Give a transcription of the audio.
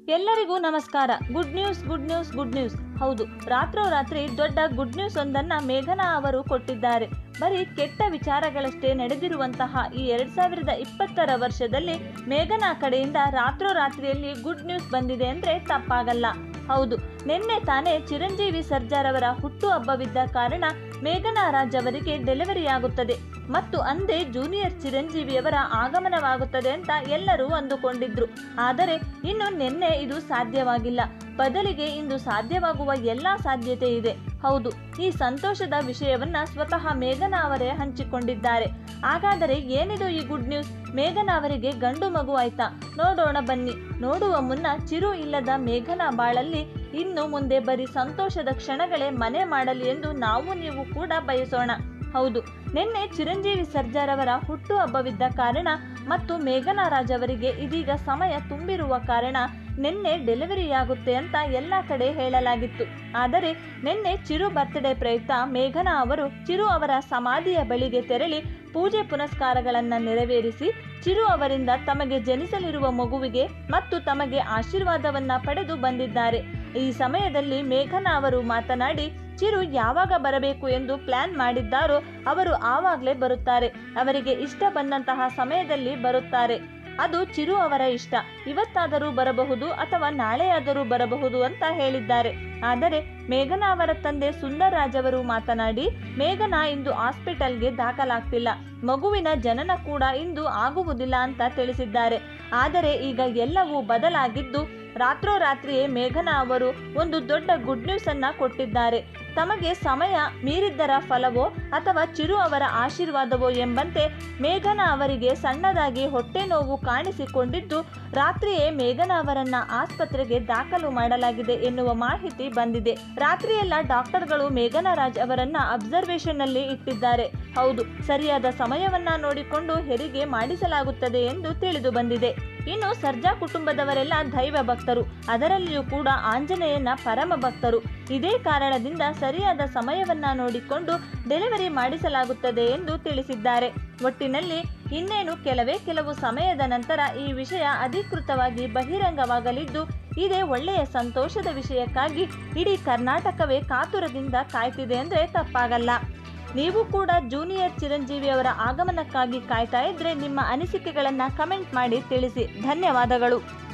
ಎಲ್ಲರಿಗೂ ನಮಸ್ಕಾರ good news good news good news ಹೌದು ರಾತ್ರೋರಾತ್ರಿ ದೊಡ್ಡ ಗುಡ್ ನ್ಯೂಸ್ ಒಂದನ್ನ ಮೇಘನಾ ಅವರು ಕೊಟ್ಟಿದ್ದಾರೆ ಬರೀ ಕೆಟ್ಟ ವಿಚಾರಗಳಷ್ಟೇ ನಡೆದಿರುವಂತಹ ಈ ಎರಡ್ ಸಾವಿರದ ಇಪ್ಪತ್ತರ ವರ್ಷದಲ್ಲಿ ಮೇಘನಾ ಕಡೆಯಿಂದ ರಾತ್ರೋರಾತ್ರಿಯಲ್ಲಿ ಗುಡ್ ನ್ಯೂಸ್ ಬಂದಿದೆ ಅಂದ್ರೆ ತಪ್ಪಾಗಲ್ಲ ಹೌದು ನಿನ್ನೆ ತಾನೇ ಚಿರಂಜೀವಿ ಸರ್ಜಾರ್ ಅವರ ಹುಟ್ಟುಹಬ್ಬವಿದ್ದ ಕಾರಣ ಮೇಘನಾ ರಾಜ್ ಅವರಿಗೆ ಡೆಲಿವರಿ ಆಗುತ್ತದೆ ಮತ್ತು ಅಂದೇ ಜೂನಿಯರ್ ಚಿರಂಜೀವಿಯವರ ಆಗಮನವಾಗುತ್ತದೆ ಅಂತ ಎಲ್ಲರೂ ಅಂದುಕೊಂಡಿದ್ರು ಆದರೆ ಇನ್ನು ನಿನ್ನೆ ಇದು ಸಾಧ್ಯವಾಗಿಲ್ಲ ಬದಲಿಗೆ ಇಂದು ಸಾಧ್ಯವಾಗುವ ಎಲ್ಲಾ ಸಾಧ್ಯತೆ ಇದೆ ಹೌದು ಈ ಸಂತೋಷದ ವಿಷಯವನ್ನ ಸ್ವತಃ ಮೇಘನಾ ಅವರೇ ಹಂಚಿಕೊಂಡಿದ್ದಾರೆ ಹಾಗಾದರೆ ಏನಿದು ಈ ಗುಡ್ ನ್ಯೂಸ್ ಮೇಘನಾ ಅವರಿಗೆ ಗಂಡು ಮಗು ಆಯ್ತಾ ನೋಡೋಣ ಬನ್ನಿ ನೋಡುವ ಮುನ್ನ ಚಿರು ಇಲ್ಲದ ಮೇಘನಾ ಬಾಳಲ್ಲಿ ಇನ್ನು ಮುಂದೆ ಬರೀ ಸಂತೋಷದ ಕ್ಷಣಗಳೇ ಮನೆ ಮಾಡಲಿ ಎಂದು ನಾವು ನೀವು ಕೂಡ ಬಯಸೋಣ ಹೌದು ನಿನ್ನೆ ಚಿರಂಜೀವಿ ಸರ್ಜಾರ್ ಅವರ ಹುಟ್ಟುಹಬ್ಬವಿದ್ದ ಕಾರಣ ಮತ್ತು ಮೇಘನಾ ರಾಜ್ ಅವರಿಗೆ ಇದೀಗ ಸಮಯ ತುಂಬಿರುವ ಕಾರಣ ನಿನ್ನೆ ಡೆಲಿವರಿಯಾಗುತ್ತೆ ಅಂತ ಎಲ್ಲ ಕಡೆ ಹೇಳಲಾಗಿತ್ತು ಆದರೆ ನಿನ್ನೆ ಚಿರು ಬರ್ತ್ಡೇ ಪ್ರಯುಕ್ತ ಮೇಘನಾ ಅವರು ಚಿರು ಅವರ ಸಮಾಧಿಯ ಬಳಿಗೆ ತೆರಳಿ ಪೂಜೆ ಪುನಸ್ಕಾರಗಳನ್ನು ನೆರವೇರಿಸಿ ಚಿರು ಅವರಿಂದ ತಮಗೆ ಜನಿಸಲಿರುವ ಮಗುವಿಗೆ ಮತ್ತು ತಮಗೆ ಆಶೀರ್ವಾದವನ್ನ ಪಡೆದು ಬಂದಿದ್ದಾರೆ ಈ ಸಮಯದಲ್ಲಿ ಮೇಘನಾ ಅವರು ಮಾತನಾಡಿ ಚಿರು ಯಾವಾಗ ಬರಬೇಕು ಎಂದು ಪ್ಲಾನ್ ಮಾಡಿದ್ದಾರೋ ಅವರು ಆವಾಗಲೇ ಬರುತ್ತಾರೆ ಅವರಿಗೆ ಇಷ್ಟ ಬಂದಂತಹ ಸಮಯದಲ್ಲಿ ಬರುತ್ತಾರೆ ಅದು ಚಿರು ಅವರ ಇಷ್ಟ ಇವತ್ತಾದರೂ ಬರಬಹುದು ಅಥವಾ ನಾಳೆಯಾದರೂ ಬರಬಹುದು ಅಂತ ಹೇಳಿದ್ದಾರೆ ಆದರೆ ಮೇಘನಾ ಅವರ ತಂದೆ ಸುಂದರ್ ರಾಜ್ ಅವರು ಮಾತನಾಡಿ ಮೇಘನಾ ಇಂದು ಹಾಸ್ಪಿಟಲ್ಗೆ ದಾಖಲಾಗ್ತಿಲ್ಲ ಮಗುವಿನ ಜನನ ಕೂಡ ಇಂದು ಆಗುವುದಿಲ್ಲ ಅಂತ ತಿಳಿಸಿದ್ದಾರೆ ಆದರೆ ಈಗ ಎಲ್ಲವೂ ಬದಲಾಗಿದ್ದು ರಾತ್ರೋರಾತ್ರಿಯೇ ಮೇಘನಾ ಅವರು ಒಂದು ದೊಡ್ಡ ಗುಡ್ ನ್ಯೂಸ್ ಅನ್ನ ಕೊಟ್ಟಿದ್ದಾರೆ ತಮಗೆ ಸಮಯ ಮೀರಿದ್ದರ ಫಲವೋ ಅಥವಾ ಚಿರು ಅವರ ಆಶೀರ್ವಾದವೋ ಎಂಬಂತೆ ಮೇಘನಾ ಅವರಿಗೆ ಸಣ್ಣದಾಗಿ ಹೊಟ್ಟೆ ನೋವು ಕಾಣಿಸಿಕೊಂಡಿದ್ದು ರಾತ್ರಿಯೇ ಮೇಘನಾ ಅವರನ್ನ ಆಸ್ಪತ್ರೆಗೆ ದಾಖಲು ಮಾಡಲಾಗಿದೆ ಎನ್ನುವ ಮಾಹಿತಿ ಬಂದಿದೆ ರಾತ್ರಿಯೆಲ್ಲ ಡಾಕ್ಟರ್ಗಳು ಮೇಘನಾ ರಾಜ್ ಅವರನ್ನ ಅಬ್ಸರ್ವೇಷನ್ ನಲ್ಲಿ ಇಟ್ಟಿದ್ದಾರೆ ಹೌದು ಸರಿಯಾದ ಸಮಯವನ್ನ ನೋಡಿಕೊಂಡು ಹೆರಿಗೆ ಮಾಡಿಸಲಾಗುತ್ತದೆ ಎಂದು ತಿಳಿದು ಬಂದಿದೆ ಇನ್ನು ಸರ್ಜಾ ಕುಟುಂಬದವರೆಲ್ಲ ದೈವ ಭಕ್ತರು ಅದರಲ್ಲಿಯೂ ಕೂಡ ಆಂಜನೇಯನ ಪರಮ ಭಕ್ತರು ಇದೇ ಕಾರಣದಿಂದ ಸರಿಯಾದ ಸಮಯವನ್ನ ನೋಡಿಕೊಂಡು ಡೆಲಿವರಿ ಮಾಡಿಸಲಾಗುತ್ತದೆ ಎಂದು ತಿಳಿಸಿದ್ದಾರೆ ಒಟ್ಟಿನಲ್ಲಿ ಇನ್ನೇನು ಕೆಲವೇ ಕೆಲವು ಸಮಯದ ನಂತರ ಈ ವಿಷಯ ಅಧಿಕೃತವಾಗಿ ಬಹಿರಂಗವಾಗಲಿದ್ದು ಇದೇ ಒಳ್ಳೆಯ ಸಂತೋಷದ ವಿಷಯಕ್ಕಾಗಿ ಇಡೀ ಕರ್ನಾಟಕವೇ ಕಾತುರದಿಂದ ಕಾಯ್ತಿದೆ ಅಂದರೆ ತಪ್ಪಾಗಲ್ಲ ನೀವು ಕೂಡ ಜೂನಿಯರ್ ಚಿರಂಜೀವಿ ಅವರ ಆಗಮನಕ್ಕಾಗಿ ಕಾಯ್ತಾ ಇದ್ರೆ ನಿಮ್ಮ ಅನಿಸಿಕೆಗಳನ್ನು ಕಮೆಂಟ್ ಮಾಡಿ ತಿಳಿಸಿ ಧನ್ಯವಾದಗಳು